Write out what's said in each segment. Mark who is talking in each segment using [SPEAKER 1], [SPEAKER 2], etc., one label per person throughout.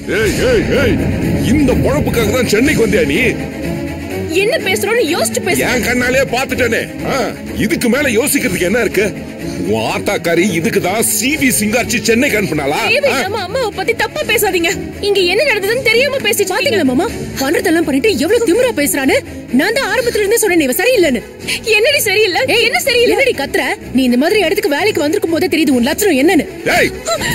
[SPEAKER 1] ஏய் ஏய் ஏய் இந்த பொழப்புக்காக தான் சென்னைக்கு வந்தியா நீ
[SPEAKER 2] என்ன பேசுறோம்னு யோசிச்சு பேச
[SPEAKER 1] என் கண்ணாலே பாத்துட்டேனே ஆ, இதுக்கு மேல யோசிக்கிறதுக்கு என்ன இருக்கு உன் ஆத்தாக்காரி இதுக்கு தான் சிவி சிங்காரிச்சு சென்னைக்கு அனுப்புனாளா ஆ?
[SPEAKER 2] தேவையில்லாம அம்மாவை பத்தி தப்பா பேசாதீங்க இங்க என்ன நடந்ததுன்னு தெரியாம பேசி
[SPEAKER 3] பாத்தீங்களா மாமா பண்றதெல்லாம் பண்ணிட்டு எவ்வளவு திமிரா பேசுறான்னு நான் தான் ஆரம்பத்துல இருந்தே சொன்னேன் இவ சரியில்லைன்னு
[SPEAKER 2] என்னடி சரியில்லை என்ன சரியில்லை
[SPEAKER 3] என்னடி கத்துற நீ இந்த மாதிரி இடத்துக்கு வேலைக்கு வந்திருக்கும் போதே தெரியுது உன் லட்சணம் என்னன்னு
[SPEAKER 1] ஏய்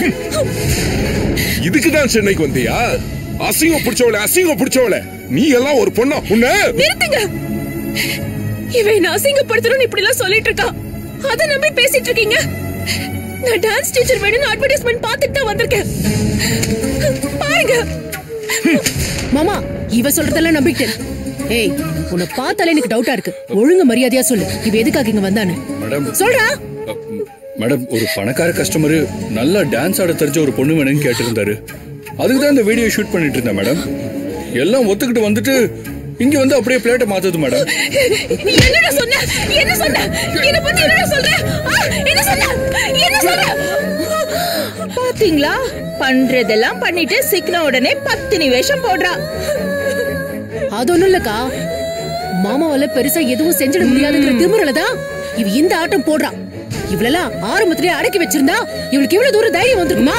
[SPEAKER 1] இதுக்கு தான் சென்னைக்கு வந்தியா அசிங்கம் பிடிச்சவள அசிங்கம் பிடிச்சவள நீ எல்லாம் ஒரு பொண்ணா உன்ன
[SPEAKER 2] நிறுத்துங்க இவன் என்ன அசிங்கப்படுத்தணும்னு இப்படி எல்லாம் சொல்லிட்டு இருக்கான் அத நம்பி பேசிட்டு இருக்கீங்க நான் டான்ஸ் டீச்சர் வேணும்னு அட்வர்டைஸ்மெண்ட் பார்த்துட்டு தான் வந்திருக்கேன் பாருங்க
[SPEAKER 3] மாமா இவ சொல்றதெல்லாம் நம்பிட்டேன் ஏய் உன்னை பார்த்தாலே எனக்கு டவுட்டா இருக்கு ஒழுங்கு மரியாதையா சொல்லு இவ எதுக்காக இங்க வந்தானு
[SPEAKER 4] மேடம்
[SPEAKER 3] சொல்றா
[SPEAKER 4] அ, ம், மேடம் ஒரு பணக்கார கஸ்டமர் நல்லா டான்ஸ் ஆட தெரிஞ்ச ஒரு பொண்ணு வேணும்னு கேட்டிருந்தாரு அதுக்கு தான் இந்த வீடியோ ஷூட் பண்ணிட்டு இருந்தேன் மேடம் எல்லாம் ஒத்துக்கிட்டு வந்துட்டு இங்க வந்து அப்படியே பிளேட்டை மாத்துது மேடம்
[SPEAKER 2] நீ என்னடா சொன்ன என்ன சொன்ன என்ன பத்தி என்னடா சொல்ற ஆ, என்ன சொன்ன என்ன சொன்ன
[SPEAKER 5] பாத்தீங்களா பண்றதெல்லாம் பண்ணிட்டு சிக்ன உடனே பத்தினி வேஷம் போடுறா
[SPEAKER 3] அது ஒண்ணும் இல்லக்கா மாமாவால பெருசா எதுவும் செஞ்சிட முடியாதுங்கிற திமிரல தான் இவ இந்த ஆட்டம் போடுறா இவளெல்லாம் ஆரம்பத்திலே அடக்கி வச்சிருந்தா இவளுக்கு இவ்வளவு தூரம் தைரியம் வந்திருக்குமா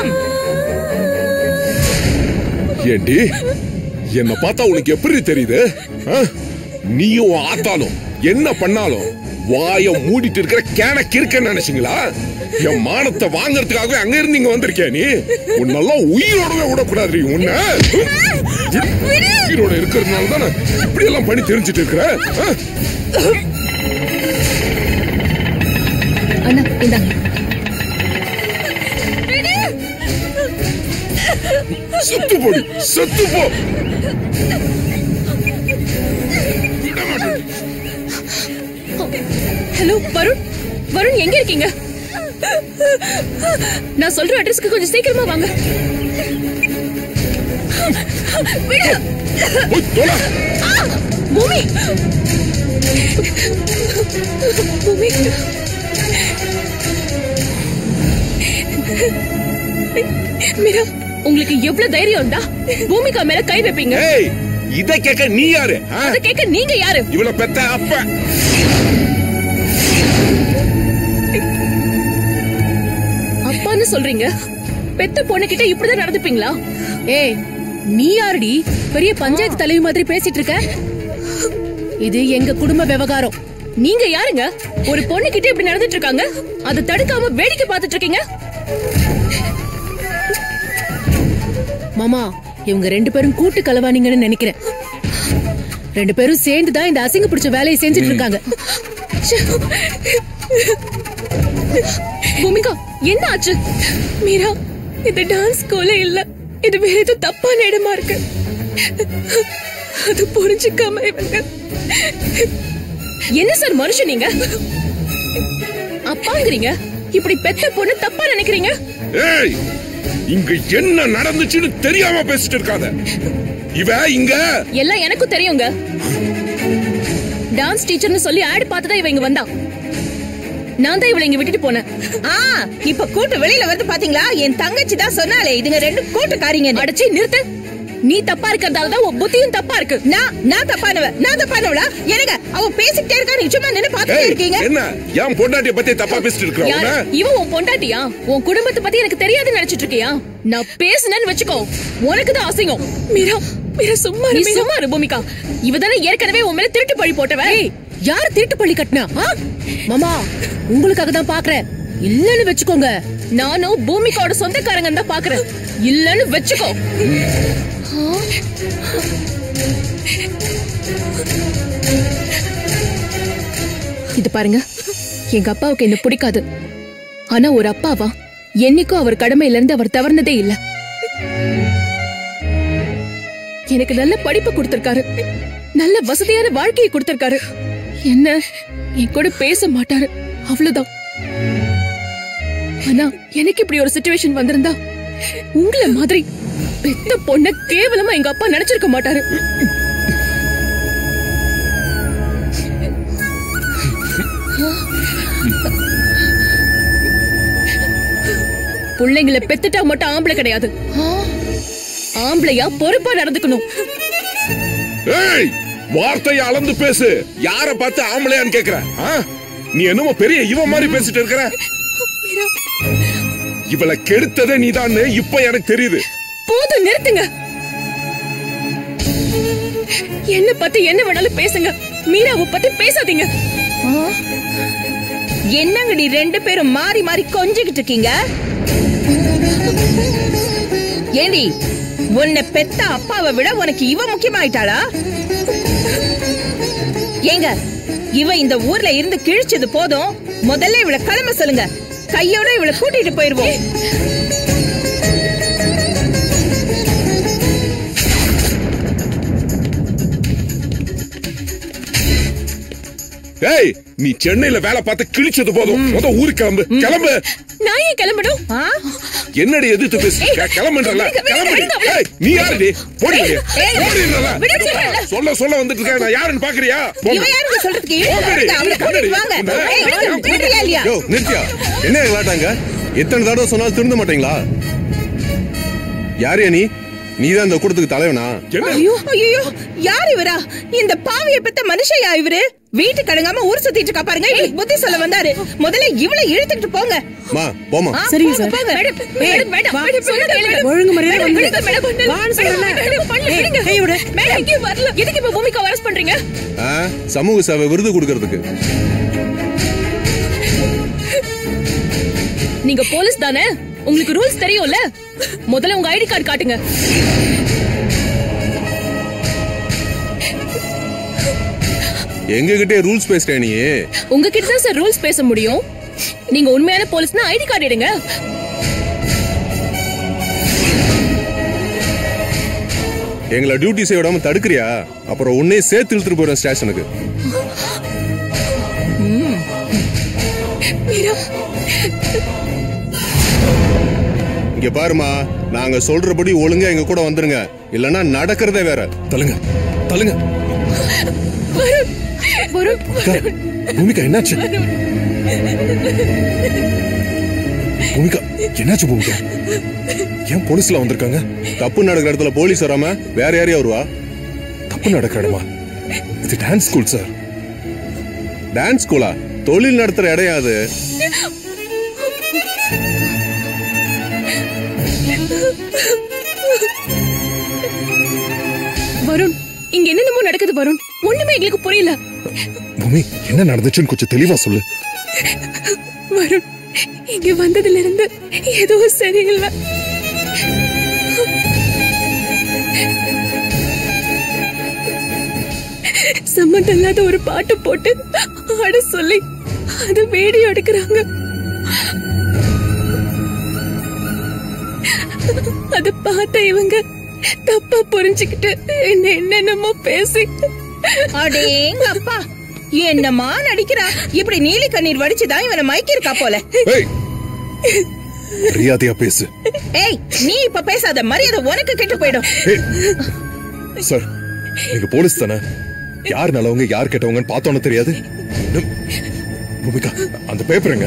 [SPEAKER 1] ஏண்டி என்ன பார்த்தா உனக்கு எப்படி தெரியுது ஆ? நீயும் உன் ஆத்தாலும் என்ன பண்ணாலும் வாய மூடிட்டு இருக்கிற கேன கிறுக்கன்னு நினைச்சீங்களா என் மானத்தை வாங்கறதுக்காகவே அங்க இருந்து இங்க வந்திருக்கியா நீ உன்னெல்லாம் உயிரோடவே விடக்கூடாது உன்ன உயிரோட இருக்கிறதுனால தானே இப்படி எல்லாம் பண்ணி தெரிஞ்சுட்டு இருக்கிற ஆ?
[SPEAKER 2] அண்ணா இந்தா
[SPEAKER 1] செத்து போடி செத்து போ விட மாட்டேன்.
[SPEAKER 2] ஹலோ வருண் வருண் எங்க இருக்கீங்க நான் சொல்ற அட்ரஸ்க்கு கொஞ்சம் சீக்கிரமா வாங்க விடு.
[SPEAKER 1] போய் தொலை.
[SPEAKER 2] ஆ, பூமி பூமி மீரா உங்களுக்கு எவ்வளவு தைரியம் இருந்தா பூமிகா மேல கை வைப்பீங்க
[SPEAKER 1] ஏய் இத கேட்க நீ யாரு ஆ?
[SPEAKER 2] அத கேட்க நீங்க யாரு
[SPEAKER 1] இவள பெத்த அப்ப
[SPEAKER 2] அப்பான்னு சொல்றீங்க பெத்த பொண்ணு கிட்ட இப்படிதான் நடந்துப்பீங்களா
[SPEAKER 3] ஏய் நீ யாருடி பெரிய பஞ்சாயத்து தலைவி மாதிரி பேசிட்டு இருக்க இது எங்க குடும்ப விவகாரம்
[SPEAKER 2] நீங்க யாருங்க ஒரு பொண்ணு கிட்ட இப்படி நடந்துட்டு இருக்காங்க அதை தடுக்காம வேடிக்கை பார்த்துட்டு இருக்கீங்க
[SPEAKER 3] மாமா இவங்க ரெண்டு பேரும் கூட்டு கலவானீங்கன்னு நினைக்கிறேன் ரெண்டு பேரும் சேர்ந்து தான் இந்த அசிங்க பிடிச்ச வேலையை செஞ்சுட்டு இருக்காங்க
[SPEAKER 2] பூமிகா என்ன ஆச்சு மீரா இது டான்ஸ் ஸ்கூலே இல்ல இது வேற ஏதோ தப்பான இடமா இருக்கு அது புரிஞ்சுக்காம இவங்க என்ன சார் மனுஷன் நீங்க அப்பாங்கிறீங்க இப்படி பெத்த பொண்ணு தப்பா நினைக்கிறீங்க
[SPEAKER 1] ஏய் இங்க என்ன நடந்துச்சுன்னு தெரியாம பேசிட்டு இருக்காத இவ இங்க
[SPEAKER 2] எல்லாம் எனக்கும் தெரியுங்க டான்ஸ் டீச்சர்னு சொல்லி ஆட் பார்த்துதான் இவ இங்க வந்தா நான் தான் இவளை இங்க விட்டுட்டு போனேன்
[SPEAKER 5] ஆ இப்ப கூட்டு வெளியில வந்து பாத்தீங்களா என் தங்கச்சி தான் சொன்னாலே இதுங்க ரெண்டு கூட்டுக்காரிங்க
[SPEAKER 2] அடைச்சி நிறுத்து நீ தப்பா இருக்கிறதால தான் உன் புத்தியும் தப்பா இருக்கு
[SPEAKER 5] நான் நான் தப்பானவ நான் தப்பானவளா எனக்கு அவ பேசிக்கிட்டே இருக்கா நீங்க சும்மா நின்னு பாத்துட்டே
[SPEAKER 1] ஏய்
[SPEAKER 5] இருக்கீங்க
[SPEAKER 1] என்ன என் பொண்டாட்டிய பத்தி தப்பா பேசிட்டு இருக்கிற
[SPEAKER 2] யாரு
[SPEAKER 1] உன்ன
[SPEAKER 2] இவ உன் பொண்டாட்டியா உன் குடும்பத்தை பத்தி எனக்கு தெரியாதுன்னு நினைச்சிட்டு இருக்கியா நான் பேசுனேன்னு வச்சுக்கோ உனக்கு தான் அசிங்கம் மீரா மீரா சும்மா இரு, நீ சும்மா இரு பூமிகா இவ தானே ஏற்கனவே உன் மேல திருட்டு பழி போட்டவ
[SPEAKER 3] ஏய் யார் திருட்டு பள்ளி கட்டினா ஆ? மாமா உங்களுக்காக தான் பாக்குறேன் இல்லன்னு வச்சுக்கோங்க
[SPEAKER 2] நானும் பூமிகாவோட சொந்தக்காரங்க தான் பாக்குறேன் இல்லன்னு வச்சுக்கோ இது பாருங்க எங்க அப்பாவுக்கு என்ன பிடிக்காது ஆனா ஒரு அப்பாவா என்னைக்கும் அவர் கடமையில இருந்து அவர் தவறுனதே இல்ல எனக்கு நல்ல படிப்பு கொடுத்திருக்காரு நல்ல வசதியான வாழ்க்கையை கொடுத்திருக்காரு என்ன என் கூட பேச மாட்டாரு அவ்வளவுதான் ஆனா எனக்கு இப்படி ஒரு சுச்சுவேஷன் வந்திருந்தா உங்கள மாதிரி பெத்த பொண்ண கேவலமா எங்க அப்பா நினைச்சிருக்க மாட்டாரு புள்ளைங்களை பெத்துட்டா மட்டும் ஆம்பளை கிடையாது ஆம்பளையா பொறுப்பா நடந்துக்கணும்
[SPEAKER 1] ஏய் வார்த்தையை அளந்து பேசு யார பார்த்து ஆம்பளையான்னு கேக்குற ஆ? நீ என்னமோ பெரிய இவ மாதிரி பேசிட்டு இருக்கிற
[SPEAKER 2] மீரா
[SPEAKER 1] இவளை கெடுத்ததே நீதான்னு இப்ப எனக்கு தெரியுது
[SPEAKER 2] போதும் நிறுத்துங்க என்ன பத்தி என்ன வேணாலும் பேசுங்க மீராவை பத்தி பேசாதீங்க
[SPEAKER 5] என்னங்கடி ரெண்டு பேரும் மாறி மாறி கொஞ்சிக்கிட்டு இருக்கீங்க ஏண்டி உன்னை பெத்த அப்பாவை விட உனக்கு இவ முக்கியமாயிட்டாளா ஏங்க இவ இந்த ஊர்ல இருந்து கிழிச்சது போதும் முதல்ல இவளை கிளம்ப சொல்லுங்க கையோட இவளை கூட்டிட்டு போயிருவோம்
[SPEAKER 1] ஏய் நீ சென்னையில வேலை பார்த்து கிழிச்சது போதும் முத ஊருக்கு கிளம்பு கிளம்பு
[SPEAKER 2] நான் ஏன் கிளம்பணும்
[SPEAKER 5] ஆ?
[SPEAKER 1] என்னடி எதிர்த்து பேசு கிளம்புன்றல
[SPEAKER 2] விடுங்க,
[SPEAKER 1] கிளம்பு
[SPEAKER 2] விடுங்க, விடுங்க.
[SPEAKER 1] ஏய் நீ யாருடி போடி வெளிய.
[SPEAKER 5] ஏய்,
[SPEAKER 1] போடின்றல.
[SPEAKER 2] விடுங்க, சொல்றேன்ல.
[SPEAKER 1] சொல்ல சொல்ல வந்துட்டு இருக்க நான் யாருன்னு பாக்குறியா
[SPEAKER 5] இவ
[SPEAKER 1] போங்க.
[SPEAKER 5] யாருங்க சொல்றதுக்கு
[SPEAKER 1] போங்கடி.
[SPEAKER 5] இழுத்து அவளை கூட்டிட்டு வாங்க
[SPEAKER 1] இந்த-
[SPEAKER 5] ஏய், விடுங்க, விடுறியா இல்லையா
[SPEAKER 6] யோ நித்யா என்ன விளையாட்டாங்க எத்தனை தடவை சொன்னாலும் திருந்த மாட்டீங்களா யாரையா நீ நீதான் இந்த கூட்டத்துக்கு தலைவனா
[SPEAKER 1] என்ன
[SPEAKER 5] ஐயோ ஐயோ யார் இவரா இந்த பாவிய பெத்த மனுஷயா இவரு வீட்டு கடங்காம ஊர் சுத்திட்டு இருக்கா பாருங்க இவளுக்கு புத்தி சொல்ல வந்தாரு முதல்ல இவளை இழுத்துக்கிட்டு போங்க
[SPEAKER 6] மா போமா
[SPEAKER 5] ஆ,
[SPEAKER 3] சரிங்க
[SPEAKER 5] போங்க,
[SPEAKER 3] சார்.
[SPEAKER 5] போங்க.
[SPEAKER 2] மேடம், மேடம்,
[SPEAKER 3] வா.
[SPEAKER 2] மேடம், சொல்றத கேளுங்க.
[SPEAKER 3] ஒழுங்கு மரியாதை
[SPEAKER 2] மேடம்,
[SPEAKER 3] வந்து.
[SPEAKER 2] விடுங்க, மேடம், ஒண்ணும் இல்ல.
[SPEAKER 3] வான்னு சொல்றேன்ல.
[SPEAKER 2] மேடம், மேடம், பண்ணல,
[SPEAKER 3] ஏய்,
[SPEAKER 2] விடுங்க.
[SPEAKER 3] கை விடு.
[SPEAKER 2] மேடம், இங்கேயும் வரல. எதுக்கு இப்ப பூமிக்கு arrest பண்றீங்க
[SPEAKER 6] ஆ, சமூக சேவை விருது கொடுக்கறதுக்கு
[SPEAKER 2] நீங்க போலீஸ் தானே உங்களுக்கு ரூல்ஸ் தெரியும்ல முதல்ல உங்க ஐடி கார்டு காட்டுங்க
[SPEAKER 6] எங்க கிட்டே ரூல்ஸ் பேசுற நீ
[SPEAKER 2] உங்ககிட்ட தான் சார் ரூல்ஸ் பேச முடியும் நீங்க உண்மையான போலீஸ்னா ஐடி கார்டு எடுங்க
[SPEAKER 6] எங்களை டியூட்டி செய்ய விடாம தடுக்கிறியா அப்புறம் உன்னே சேர்த்து இழுத்துட்டு போறேன் ஸ்டேஷனுக்கு
[SPEAKER 2] மீரா
[SPEAKER 6] இங்க பாருமா நாங்க சொல்றபடி ஒழுங்கா எங்க கூட வந்துருங்க இல்லனா நடக்கிறதே வேற
[SPEAKER 1] தள்ளுங்க தள்ளுங்க
[SPEAKER 2] வருண்
[SPEAKER 1] பூமிகா என்னாச்சு பூமிகா என்னாச்சு பூமிகா ஏன் போலீஸ்ல வந்திருக்காங்க
[SPEAKER 6] தப்பு நடக்கிற இடத்துல போலீஸ் வராம வேற யாரையா வருவா
[SPEAKER 1] தப்பு நடக்கிற இடமா இது டான்ஸ் ஸ்கூல் சார்
[SPEAKER 6] டான்ஸ் ஸ்கூலா தொழில் நடத்துற இடம் அது
[SPEAKER 2] வருண் இங்க என்னென்னமோ நடக்குது வருண் ஒண்ணுமே எங்களுக்கு புரியல
[SPEAKER 1] பூமி என்ன நடந்துச்சுன்னு கொஞ்சம் தெளிவா சொல்லு
[SPEAKER 2] வருண் இங்க வந்ததுல இருந்து ஏதோ சரியில்லை சம்மந்தம் இல்லாத ஒரு பாட்டு போட்டு ஆட சொல்லி அது வீடியோ எடுக்கிறாங்க அத பார்த்த இவங்க தப்பா புரிஞ்சுக்கிட்டு என்ன என்னென்னமோ பேசி
[SPEAKER 5] அடேங்க அப்பா என்னமா நடிக்கிறா இப்படி நீலி கண்ணீர் வடிச்சுதான் இவனை மயக்கிருக்கா போல
[SPEAKER 1] ஏய் மரியாதையா பேசு
[SPEAKER 5] ஏய் நீ இப்ப பேசாத மரியாதை உனக்கு கெட்டு போயிடும்
[SPEAKER 1] ஏய் சார் நீங்க போலீஸ் தானே யார் நல்லவங்க யார் கெட்டவங்கன்னு பார்த்தோன்னு தெரியாது நம்- பூமிகா அந்த பேப்பருங்க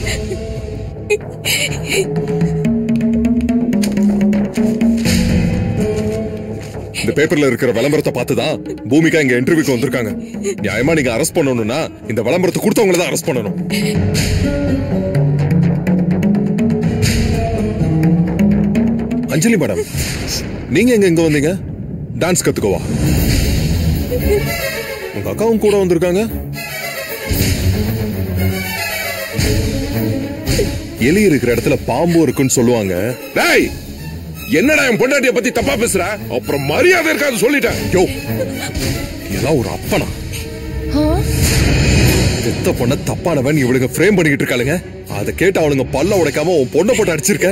[SPEAKER 1] இந்த பேப்பர்ல இருக்கிற விளம்பரத்தை பார்த்து தான் பூமிகா இங்க இன்டர்வியூக்கு வந்திருக்காங்க நியாயமா நீங்க அரெஸ்ட் பண்ணணும்னா இந்த விளம்பரத்தை கொடுத்தவங்கள தான் அரெஸ்ட் பண்ணணும் அஞ்சலி மேடம் நீங்க எங்க இங்க வந்தீங்க டான்ஸ் கத்துக்கவா உங்க அக்காவும் கூட வந்திருக்காங்க எலி இருக்கிற இடத்துல பாம்பு இருக்குன்னு சொல்லுவாங்க டேய் என்னடா என் பொண்டாட்டிய பத்தி தப்பா பேசுற அப்புறம் மரியாதை இருக்காது சொல்லிட்டேன் யோ எல்லாம் ஒரு அப்பனா பெத்த பொண்ண தப்பானவன் இவளுங்க ஃப்ரேம் பண்ணிக்கிட்டு இருக்காளுங்க அதை கேட்டு அவளுங்க பல்ல உடைக்காம உன் பொண்ணை போட்டு அடிச்சிருக்க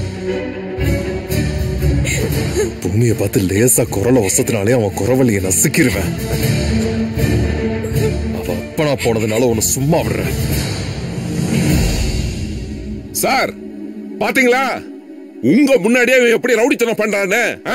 [SPEAKER 1] பூமியை பார்த்து லேசா குரலை வசத்தினாலே அவன் குரவழிய நசுக்கிருவேன் அவ அப்பனா போனதுனால உன்னை சும்மா விடுறேன் சார் பாத்தீங்களா உங்க முன்னாடியே இவன் எப்படி ரவுடித்தனம் பண்றான்னு ஆ?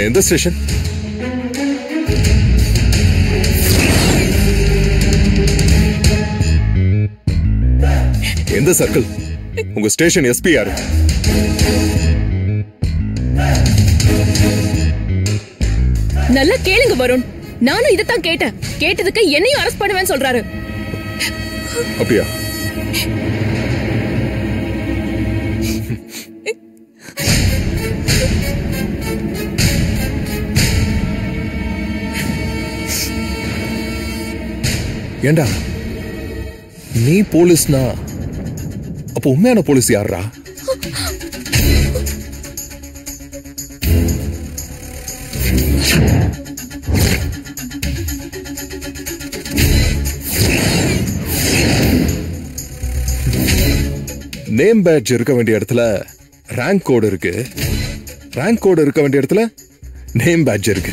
[SPEAKER 1] எந்த ஸ்டேஷன் எந்த சர்க்கிள் உங்க ஸ்டேஷன் எஸ்பி யாரு
[SPEAKER 2] நல்லா கேளுங்க வருண் நானும் இதைத்தான் கேட்டேன் கேட்டதுக்கு என்னையும் அரெஸ்ட் பண்ணுவேன்னு சொல்றாரு
[SPEAKER 1] அப்படியா ஏண்டா நீ போலீஸ்னா அப்ப உண்மையான போலீஸ் யாரா நேம் பேட்ச் இருக்க வேண்டிய இடத்துல ரேங்க் கோடு இருக்கு ரேங்க் கோடு இருக்க வேண்டிய இடத்துல நேம் பேட்ச் இருக்கு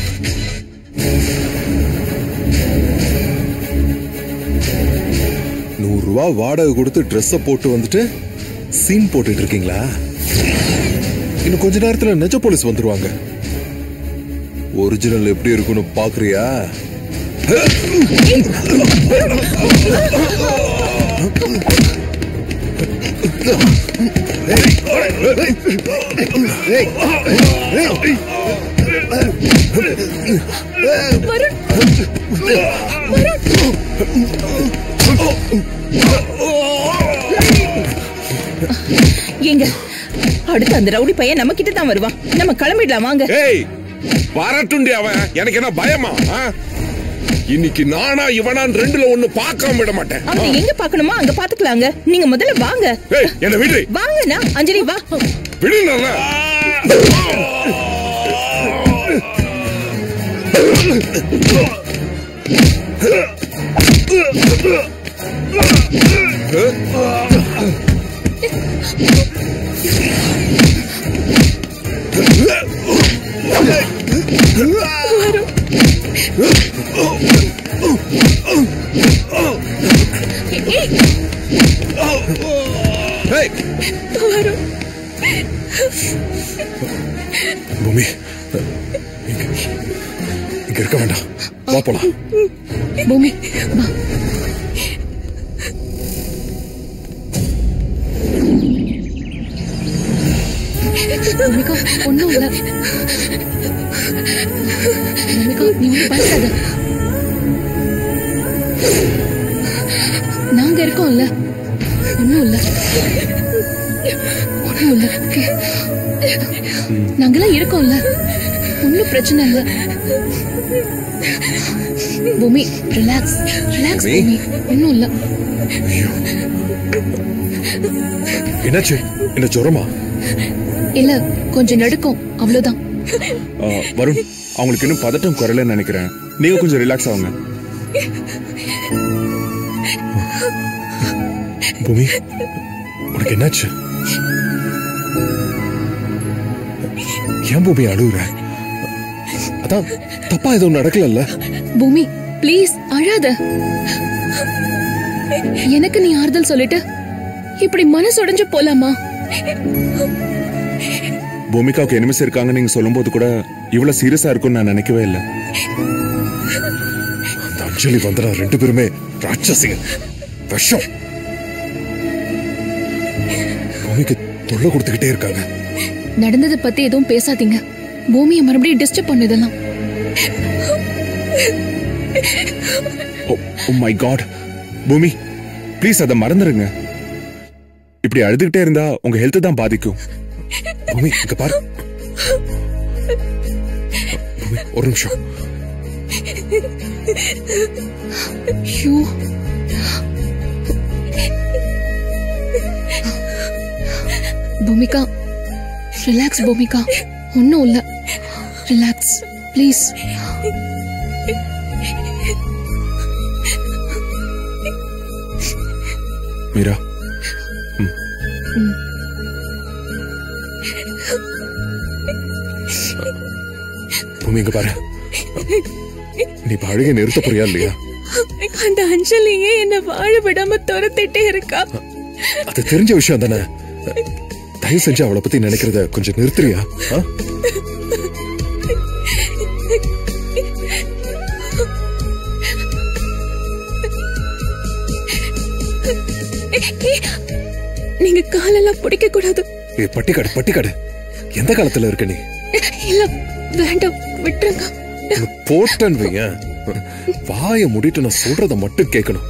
[SPEAKER 1] நூறு ரூபா வாடகை கொடுத்து ட்ரெஸ்ஸை போட்டு வந்துட்டு சீன் போட்டுட்டு இருக்கீங்களா இன்னும் கொஞ்ச நேரத்துல நிஜ போலீஸ் வந்துருவாங்க ஒரிஜினல் எப்படி இருக்குன்னு பாக்குறியா
[SPEAKER 5] ஏங்க அடுத்து அந்த ரவுடி பையன் நம்ம கிட்ட தான் வருவான் நம்ம கிளம்பிடலாம் வாங்க
[SPEAKER 1] ஏய் வரட்டுண்டி அவன் எனக்கு என்ன பயமா ஆ? இன்னைக்கு நானா இவனான் ரெண்டுல ஒண்ணு பார்க்காம விட மாட்டேன்
[SPEAKER 5] அவங்க எங்க பாக்கணுமோ அங்க பாத்துக்கலாங்க நீங்க முதல்ல வாங்க
[SPEAKER 1] ஏய் என்ன விடு
[SPEAKER 5] வாங்கண்ணா அஞ்சலி வா
[SPEAKER 1] விடுங்க ஏய் பூமி இங்க இங்க இருக்க வேண்டாம் வா போலாம்
[SPEAKER 2] பூமி வா பூமிகா ஒண்ணும் இல்ல பூமிகா நீ ஒண்ணும் பயப்படாத நாங்க இருக்கோம்ல ஒண்ணும் இல்ல ஒண்ணும் இல்ல okay? நாங்கெல்லாம் இருக்கோம்ல ஒண்ணும் பிரச்சனை இல்ல பூமி ரிலாக்ஸ் ரிலாக்ஸ்
[SPEAKER 1] பூமி.
[SPEAKER 2] பூமி ஒண்ணும் இல்ல
[SPEAKER 1] என்னாச்சு என்ன ஜுரமா
[SPEAKER 2] இல்ல கொஞ்சம் நடுக்கும் அவ்வளவுதான்
[SPEAKER 7] வருண் அவங்களுக்கு இன்னும் பதட்டம் குறையலன்னு நினைக்கிறேன் நீங்க கொஞ்சம் ரிலாக்ஸ் ஆகுங்க
[SPEAKER 1] பூமி உனக்கு என்னாச்சு ஏன் பூமி அழுகுற அதான் தப்பா எதுவும் நடக்கலல்ல
[SPEAKER 2] பூமி ப்ளீஸ் அழாத எனக்கு நீ ஆறுதல் சொல்லிட்டு இப்படி மனசு உடைஞ்சு போலாமா
[SPEAKER 7] பூமிகாவுக்கு எனிமிஸ் இருக்காங்க நீங்க சொல்லும்போது கூட இவ்வளவு சீரியஸா இருக்கும்னு நான் நினைக்கவே இல்லை
[SPEAKER 1] அந்த அஞ்சலி வந்தனா ரெண்டு பேருமே ராட்சசிங்க விஷம் பூமிக்கு தொல்லை கொடுத்துக்கிட்டே இருக்காங்க
[SPEAKER 2] நடந்ததை பத்தி எதுவும் பேசாதீங்க பூமியை மறுபடியும் டிஸ்டர்ப் பண்ணுதெல்லாம்
[SPEAKER 7] ஓ மை காட் பூமி ப்ளீஸ் அதை மறந்துருங்க இப்படி அழுதுகிட்டே இருந்தா உங்க ஹெல்த் தான் பாதிக்கும்
[SPEAKER 1] பூமி இங்க பாரு பூமி ஒரு நிமிஷம்
[SPEAKER 2] ஐயோ பூமிகா ரிலாக்ஸ் பூமிகா ஒன்றும் இல்லை ரிலாக்ஸ் ப்ளீஸ்
[SPEAKER 7] மீரா
[SPEAKER 1] பூமி இங்க பாரு நீ இப்ப அழுகை நிறுத்த போறியா இல்லையா
[SPEAKER 2] அந்த அஞ்சலியே என்ன வாழ விடாம துரத்திட்டே இருக்கா
[SPEAKER 1] அது தெரிஞ்ச விஷயம் தானே தயவு செஞ்சு அவளை பத்தி நினைக்கிறத கொஞ்சம் நிறுத்துறியா ஆ?
[SPEAKER 2] ஏய், நீங்க காலெல்லாம் பிடிக்க கூடாது
[SPEAKER 1] ஏ பட்டிக்காடு பட்டிக்காடு எந்த காலத்துல இருக்க நீ
[SPEAKER 2] இல்ல வேண்டாம் விட்டுருங்க
[SPEAKER 1] உன்னை போட்டேன்னு வையேன் வாயை மூடிட்டு நான் சொல்றத மட்டும் கேட்கணும்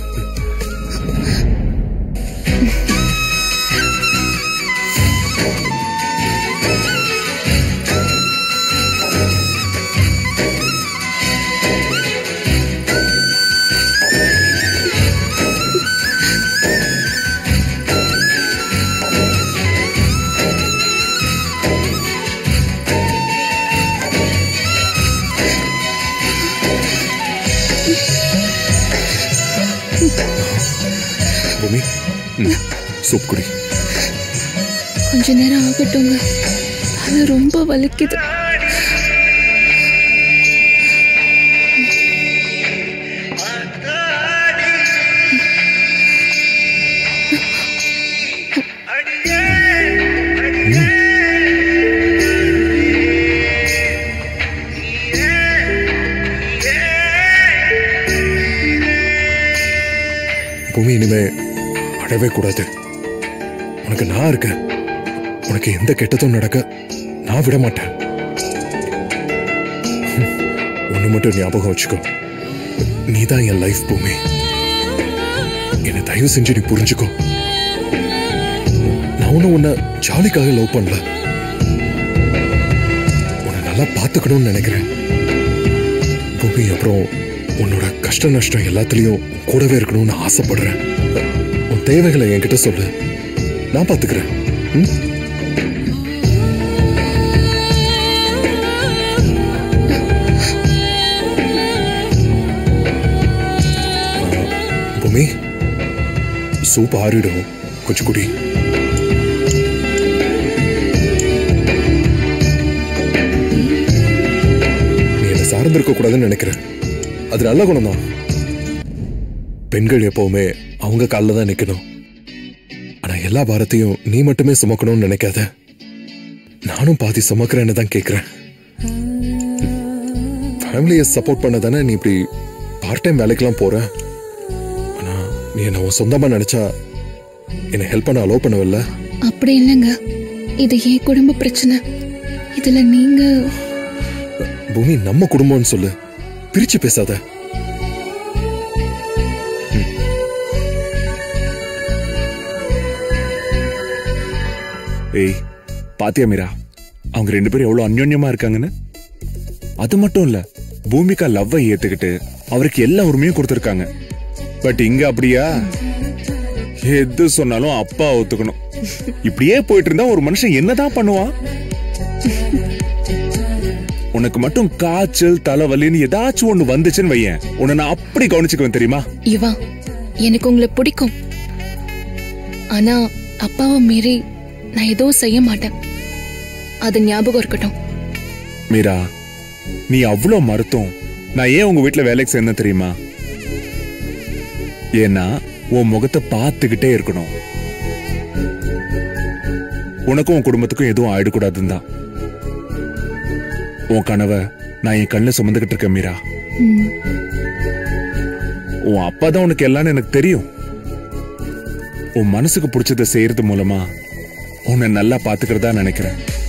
[SPEAKER 1] பூமி ம், சூப் குடி
[SPEAKER 2] கொஞ்ச நேரம் ஆகட்டுங்க தலை ரொம்ப வலிக்குது
[SPEAKER 1] பூமி இனிமே அழவே கூடாது உனக்கு நான் இருக்கேன் உனக்கு எந்த கெட்டதும் நடக்க நான் விட மாட்டேன் ஒண்ணு மட்டும் ஞாபகம் வச்சுக்கோ நீதான் என் லைஃப் பூமி என்னை தயவு செஞ்சு நீ புரிஞ்சுக்கோ நான் ஒன்னும் உன்னை ஜாலிக்காக லவ் பண்ணல உன்னை நல்லா பார்த்துக்கணும்னு நினைக்கிறேன் பூமி அப்புறம் உன்னோட கஷ்ட நஷ்டம் எல்லாத்துலயும் உன் கூடவே இருக்கணும்னு ஆசைப்படுறேன் உன் தேவைகளை என்கிட்ட சொல்லு நான் பாத்துக்கிறேன் ம்? ஆ, பூமி சூப் ஆறிடும் கொஞ்சம் குடி நீ என்ன சார்ந்திருக்க கூடாதுன்னு நினைக்கிறேன் அது நல்ல குணம் தான் பெண்கள் எப்பவுமே அவங்க காலில் தான் நிக்கணும் ஆனா எல்லா பாரத்தையும் நீ மட்டுமே சுமக்கணும்னு நினைக்காத நானும் பாதி சுமக்கிறேன்னு தான் கேட்கிறேன் ஃபேமிலியை சப்போர்ட் பண்ண தானே நீ இப்படி பார்ட் டைம் வேலைக்கெல்லாம் போற ஆனா நீ என்ன உன் சொந்தமா நினைச்சா என்னை ஹெல்ப் பண்ண அலோவ் பண்ணவில்ல
[SPEAKER 2] அப்படி இல்லைங்க இது ஏன் குடும்ப பிரச்சனை இதுல நீங்க
[SPEAKER 1] பூமி நம்ம குடும்பம்னு சொல்லு பிரிச்சு பேசாத
[SPEAKER 7] ஏய் பாத்தியா மீரா அவங்க ரெண்டு பேரும் எவ்வளவு அந்யோன்யமா இருக்காங்கன்னு அது மட்டும் இல்ல பூமிகா லவ்வை ஏத்துக்கிட்டு அவருக்கு எல்லா உரிமையும் கொடுத்திருக்காங்க பட் இங்க அப்படியா எது சொன்னாலும் அப்பா ஒத்துக்கணும் இப்படியே போயிட்டு இருந்தா ஒரு மனுஷன் என்னதான் பண்ணுவான் உனக்கு மட்டும் காய்ச்சல் தலைவலின்னு ஏதாச்சும் ஒண்ணு வந்துச்சுன்னு வையேன் உன்னை நான் அப்படி கவனிச்சுக்குவேன் தெரியுமா
[SPEAKER 2] இவா எனக்கு உங்களை பிடிக்கும் ஆனா அப்பாவை மீறி நான் எதுவும் செய்ய மாட்டேன் அது ஞாபகம் இருக்கட்டும்
[SPEAKER 7] மீரா நீ அவ்வளோ மருத்துவம் நான் ஏன் உங்க வீட்ல வேலைக்கு சேர்ந்தேன் தெரியுமா ஏன்னா உன் முகத்தை பார்த்துக்கிட்டே இருக்கணும் உனக்கும் உன் குடும்பத்துக்கும் எதுவும் ஆயிடக்கூடாதுன்னு தான் உன் கனவை நான் என் கண்ணில் சுமந்துகிட்டு இருக்கேன் மீரா
[SPEAKER 2] ம்,
[SPEAKER 7] உன் அப்பா தான் உனக்கு எல்லாம்னு எனக்கு தெரியும் உன் மனசுக்கு பிடிச்சதை செய்யறது மூலமா உன்னை நல்லா பாத்துக்கிறதா நினைக்கிறேன்